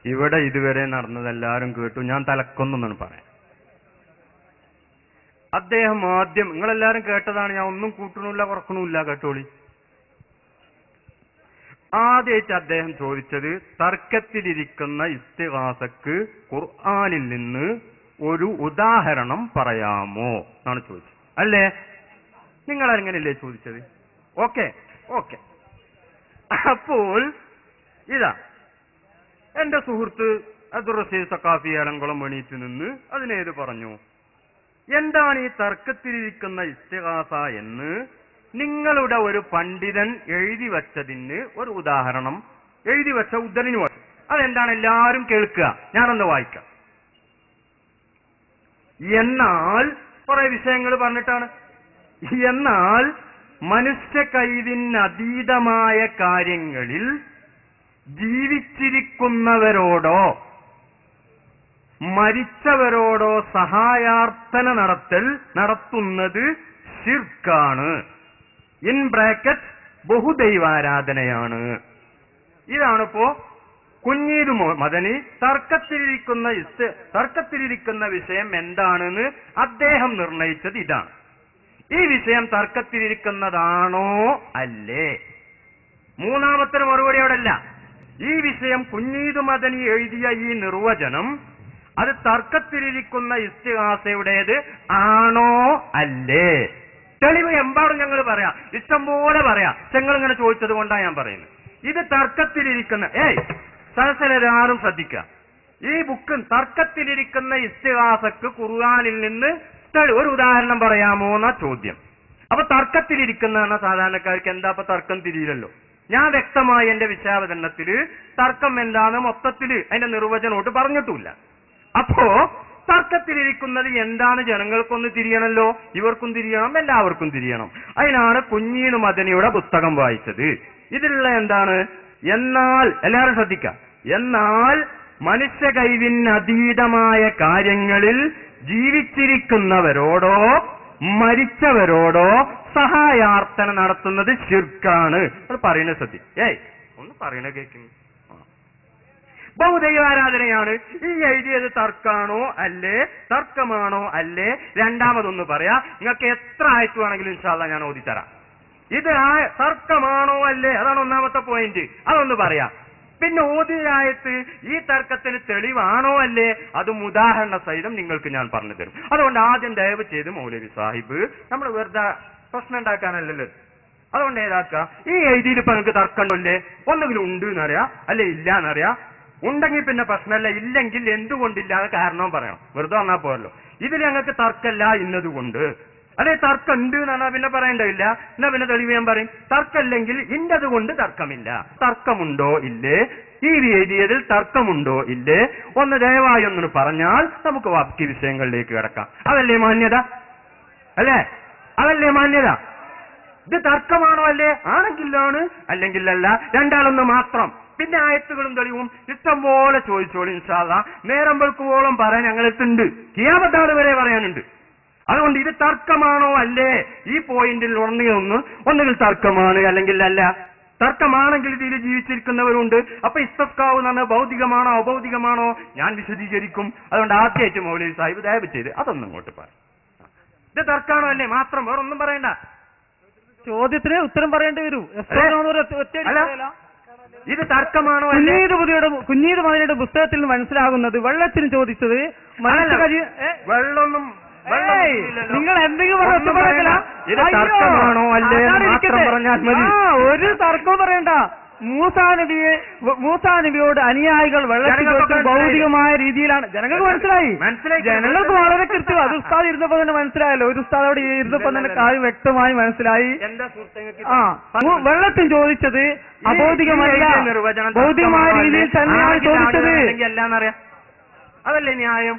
ഇവിടെ ഇതുവരെ നടന്നത് എല്ലാവരും കേട്ടു ഞാൻ തലക്കൊന്നാണ് പറയാം അദ്ദേഹം ആദ്യം നിങ്ങളെല്ലാരും കേട്ടതാണ് ഞാൻ ഒന്നും കൂട്ടണില്ല കുറക്കണില്ല കേട്ടോളി ആദ്യമായിട്ട് അദ്ദേഹം ചോദിച്ചത് തർക്കത്തിലിരിക്കുന്ന ഇസ്തിഹാസക്ക് ഖുർആാനിൽ നിന്ന് ഒരു ഉദാഹരണം പറയാമോ എന്നാണ് ചോദിച്ചത് അല്ലേ നിങ്ങൾ അങ്ങനെയല്ലേ ചോദിച്ചത് ഓക്കെ ഓക്കെ അപ്പോൾ ഇതാ എന്റെ സുഹൃത്ത് അബ്ദുൾ റഷീദ് സക്കാഫി ഏലംകുളം എണീറ്റ് നിന്ന് അതിനേത് പറഞ്ഞു എന്താണ് ഈ തർക്കത്തിലിരിക്കുന്ന ഇസ്തിഹാസ എന്ന് നിങ്ങളുടെ ഒരു പണ്ഡിതൻ എഴുതി വച്ചതിന് ഒരു ഉദാഹരണം എഴുതി വെച്ച ഉദ്ധരണിന് വച്ചു അതെന്താണ് എല്ലാവരും കേൾക്കുക ഞാനൊന്ന് വായിക്കാം എന്നാൽ കുറെ വിഷയങ്ങൾ പറഞ്ഞിട്ടാണ് എന്നാൽ മനുഷ്യ കൈവിനതീതമായ കാര്യങ്ങളിൽ ജീവിച്ചിരിക്കുന്നവരോടോ മരിച്ചവരോടോ സഹായാർത്ഥന നടത്തൽ നടത്തുന്നത് ഷിർക്കാണ് ഇൻ ബ്രാക്കറ്റ് ബഹുദൈവാരാധനയാണ് ഇതാണിപ്പോ കുഞ്ഞീരു മോ- മദനി തർക്കത്തിലിരിക്കുന്ന ഇസ്- തർക്കത്തിലിരിക്കുന്ന വിഷയം എന്താണെന്ന് അദ്ദേഹം നിർണയിച്ചത് ഇതാണ് ഈ വിഷയം തർക്കത്തിലിരിക്കുന്നതാണോ അല്ലേ മൂന്നാമത്തെ മറുപടി അവിടെ അല്ല ഈ വിഷയം കുഞ്ഞീതു മദനി എഴുതിയ ഈ നിർവചനം അത് തർക്കത്തിലിരിക്കുന്ന ഇസ്തിഹാസയുടേത് ആണോ അല്ലേ തെളിവ് എമ്പാടും ഞങ്ങൾ പറയാം ഇഷ്ടം പോലെ പറയാം ഞങ്ങൾ ഇങ്ങനെ ചോദിച്ചത് കൊണ്ടാണ് ഞാൻ പറയുന്നത് ഇത് തർക്കത്തിലിരിക്കുന്ന ഏയ് സദസ്സരാരും ശ്രദ്ധിക്കുക ഈ ബുക്ക് തർക്കത്തിലിരിക്കുന്ന ഇസ്തിഹാസക്ക് ഖുർആാനിൽ നിന്ന് തെളി- ഒരു ഉദാഹരണം പറയാമോ എന്ന ചോദ്യം അപ്പൊ തർക്കത്തിലിരിക്കുന്ന സാധാരണക്കാർക്ക് എന്താ ഇപ്പൊ തർക്കം തിരിയില്ലല്ലോ ഞാൻ വ്യക്തമായി എന്റെ വിശാവതരണത്തില് തർക്കം എന്താന്ന് മൊത്തത്തില് അതിന്റെ നിർവചനോട്ട് പറഞ്ഞിട്ടുമില്ല അപ്പോ തർക്കത്തിലിരിക്കുന്നത് എന്താണ് ജനങ്ങൾക്കൊന്ന് തിരിയണല്ലോ ഇവർക്കും തിരിയണം എല്ലാവർക്കും തിരിയണം അതിനാണ് കുഞ്ഞീനു മദനിയുടെ പുസ്തകം വായിച്ചത് ഇതിലുള്ള എന്താണ് എന്നാൽ എല്ലാവരും ശ്രദ്ധിക്കാം എന്നാൽ മനുഷ്യ കൈവിനതീതമായ കാര്യങ്ങളിൽ ജീവിച്ചിരിക്കുന്നവരോടോ മരിച്ചവരോടോ സഹായാർത്ഥന നടത്തുന്നത് ശിർക്കാണ് അത് പറയുന്നത് ശ്രദ്ധി ഏയ് ഒന്ന് പറയണ കേൾക്കുന്നു ബഹുദൈവാരാധനയാണ് ഈ എഴുതിയത് തർക്കാണോ അല്ലേ തർക്കമാണോ അല്ലേ രണ്ടാമതൊന്ന് പറയാ നിങ്ങൾക്ക് എത്ര ആയിട്ട് വേണമെങ്കിലും ഇൻഷാല്ല ഞാൻ ഓതിത്തരാം ഇത് ആ തർക്കമാണോ അല്ലേ അതാണ് ഒന്നാമത്തെ പോയിന്റ് അതൊന്ന് പറയാം പിന്നെ ഓതിയായത്ത് ഈ തർക്കത്തിന് തെളിവാണോ അല്ലേ അതും ഉദാഹരണ സഹിതം നിങ്ങൾക്ക് ഞാൻ പറഞ്ഞു തരും അതുകൊണ്ട് ആദ്യം ദയവ് ചെയ്ത് മൗലവി സാഹിബ് നമ്മൾ വെറുതെ പ്രശ്നം ഉണ്ടാക്കാനല്ലല്ലോ അതുകൊണ്ട് ഏതാക്കുക ഈ എഴുതിയിൽ ഇപ്പൊ നിങ്ങൾക്ക് തർക്കമുണ്ടല്ലേ ഒന്നുകിൽ ഉണ്ട് എന്നറിയാം അല്ലെ ഇല്ല എന്നറിയാം ഉണ്ടെങ്കിൽ പിന്നെ പ്രശ്നമല്ല ഇല്ലെങ്കിൽ എന്തുകൊണ്ടില്ലാതെ കാരണവും പറയണം വെറുതെ വന്നാൽ പോരല്ലോ ഇതിൽ ഞങ്ങൾക്ക് തർക്കമല്ല ഇന്നതുകൊണ്ട് അല്ലെ തർക്കം ഉണ്ട് എന്ന് പറഞ്ഞാൽ പിന്നെ പറയേണ്ടതില്ല എന്നാ പിന്നെ തെളിവ് ഞാൻ പറയും തർക്കമില്ലെങ്കിൽ ഇന്നത് കൊണ്ട് തർക്കമില്ല തർക്കമുണ്ടോ ഇല്ലേ ഈ എഴുതിയതിൽ തർക്കമുണ്ടോ ഇല്ലേ ഒന്ന് ദയവായി ഒന്നു പറഞ്ഞാൽ നമുക്ക് ബാക്കി വിഷയങ്ങളിലേക്ക് കിടക്കാം അതല്ലേ മാന്യത അല്ലേ അതല്ലേ മാന്യത ഇത് തർക്കമാണോ അല്ലേ ആണെങ്കിലാണ് അല്ലെങ്കിൽ അല്ല രണ്ടാളൊന്ന് മാത്രം പിന്നെ ആയത്തുകളും തെളിവും ഇഷ്ടം പോലെ ചോദിച്ചോളൂ ഇൻഷാല്ല നേരം വെളുക്കുവോളം പറയാൻ ഞങ്ങളെത്തുണ്ട് കിയാമത്താട് വരെ പറയാനുണ്ട് അതുകൊണ്ട് ഇത് തർക്കമാണോ അല്ലേ ഈ പോയിന്റിൽ ഒന്നുകിൽ ഒന്ന് ഒന്നുകിൽ തർക്കമാണ് അല്ലെങ്കിൽ അല്ല തർക്കമാണെങ്കിൽ ഇതിൽ ജീവിച്ചിരിക്കുന്നവരുണ്ട് അപ്പൊ ഇസ്തസ്കാവ് എന്ന് പറഞ്ഞാൽ ഭൗതികമാണോ അഭൗതികമാണോ ഞാൻ വിശദീകരിക്കും അതുകൊണ്ട് ആദ്യമായിട്ട് മൗലവി സാഹിബ് ദയവ് ചെയ്ത് അതൊന്നും ഇങ്ങോട്ട് പറ ഇത് തർക്കമാണോ അല്ലേ മാത്രം വേറൊന്നും പറയണ്ട ചോദ്യത്തിന് ഉത്തരം പറയേണ്ടി വരൂ എസ് അല്ലേ? ആണോ എന്ന് ഒറ്റ- ഒറ്റയടിക്ക് അല്ല. പറയല. ഇത് തർക്കമാണോ അല്ലേ കുഞ്ഞീത് പുതിയുടെ കുഞ്ഞീത് മതിയുടെ പുസ്തകത്തിൽ നിന്ന് മനസ്സിലാകുന്നത് വെള്ളത്തിന് ചോദിച്ചത് മനുഷ്യ അല്ല. കരി- ഏ? വെള്ളമൊന്നും വെള്ളം ഏയ്, ഇല്ലല്ലോ. നിങ്ങൾ എന്തെങ്കിലും പറഞ്ഞ ഒന്നും ഒറ്റ പറയത്തില്ല. പറയണ്ട. ഇത് അയ്യോ, തർക്കമാണോ അല്ലേ എന്ന് അതാണ് മാത്രം ഇരിക്കട്ടെ. പറഞ്ഞാൽ മതി. ആ ഒരു തർക്കവും പറയണ്ട മൂസാ നബിയെ മൂസാ നബിയോട് അനുയായികൾ വെള്ളത്തിൽ ജനങ്ങൾക്ക് ചോദിച്ചത് മനസ്സിലായി. ഭൗതികമായ രീതിയിലാണ് ജനങ്ങൾക്ക് മനസ്സിലായി മനസ്സിലായി. ജനങ്ങൾക്ക് വളരെ കൃത്യം അത് ഉസ്താദ് ഇരുന്നപ്പോ തന്നെ മനസ്സിലായല്ലോ ഒരു ഉസ്താദ് അവിടെ ഇരുന്നപ്പോ തന്നെ കാര്യം വ്യക്തമായി മനസ്സിലായി എന്താ സുഹൃത്തുക്കൾക്ക് ആ മു- വെള്ളത്തിൽ ചോദിച്ചത് അബൗദികമല്ല ഈ നിർവചനം ഭൗതികമായ തർക്കമാണോ രീതിയിൽ അല്ലേ? തന്നെയാണ് ആണെങ്കിൽ ആണ് ചോദിച്ചത് അല്ലെങ്കിൽ അല്ലാന്നറിയാം അതല്ലേ ന്യായം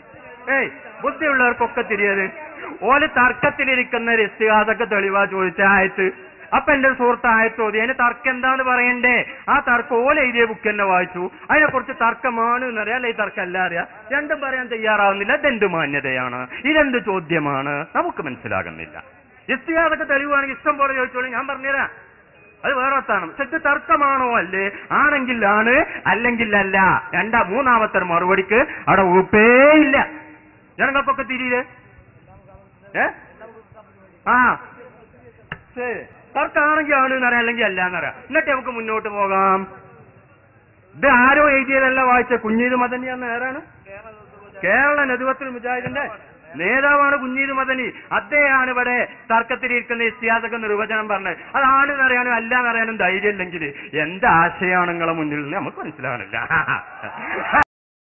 ഏയ് ബുദ്ധിയുള്ളവർക്കൊക്കെ തിരിയത് ഓല് തർക്കത്തിലിരിക്കുന്ന രസ്തികാതൊക്കെ തെളിവാ ചോദിച്ച ആയത്ത് അപ്പൊ എന്റെ സുഹൃത്ത് ആയത്ത് ഓതി അതിന് തർക്കം എന്താന്ന് പറയണ്ടേ ആ തർക്കം ഓല എഴുതിയ ബുക്ക് തന്നെ വായിച്ചു അതിനെ കുറിച്ച് തർക്കമാണ് എന്നറിയാം അല്ലെ ഈ തർക്കം അല്ല അറിയാം രണ്ടും പറയാൻ തയ്യാറാവുന്നില്ല ഇതെന്ത് മാന്യതയാണ് ഇതെന്ത് ചോദ്യമാണ് നമുക്ക് മനസ്സിലാകുന്നില്ല ഇസ്തിഹാദൊക്കെ തെളിവാണെങ്കിൽ ഇഷ്ടം പോലെ ചോദിച്ചോളൂ ഞാൻ പറഞ്ഞുതരാം അത് വേറെ അർത്ഥാണ് പക്ഷെ ഇത് തർക്കമാണോ അല്ലേ ആണെങ്കിൽ ആണ് അല്ലെങ്കിൽ അല്ല രണ്ടാ മൂന്നാമത്തെ ഒരു മറുപടിക്ക് അവിടെ ഉപ്പേ ഇല്ല ജനങ്ങൾക്കൊക്കെ തിരിയില്ലേ ഏ ആ ശരി തർക്കമാണെങ്കിൽ ആണ് എന്നറിയാം അല്ലെങ്കിൽ അല്ല എന്നറിയാം എന്നിട്ട് നമുക്ക് മുന്നോട്ട് പോകാം ഇത് ആരോ എഴുതിയതല്ല വായിച്ച കുഞ്ഞീത് മദനി എന്ന ആരാണ് കേരള നദുവത്തുൽ മുജാഹിദിന്റെ നേതാവാണ് കുഞ്ഞീത് മദനി അദ്ദേഹമാണ് ഇവിടെ തർക്കത്തിലിരിക്കുന്ന ഇസ്തിഹാസക നിർവചനം പറഞ്ഞത് അതാണ് എന്നറിയാനും അല്ല എന്നറിയാനും ധൈര്യം ഇല്ലെങ്കിൽ എന്ത് ആശയമാണ് നിങ്ങളെ മുന്നിൽ നിന്ന് നമുക്ക് മനസ്സിലാവണില്ല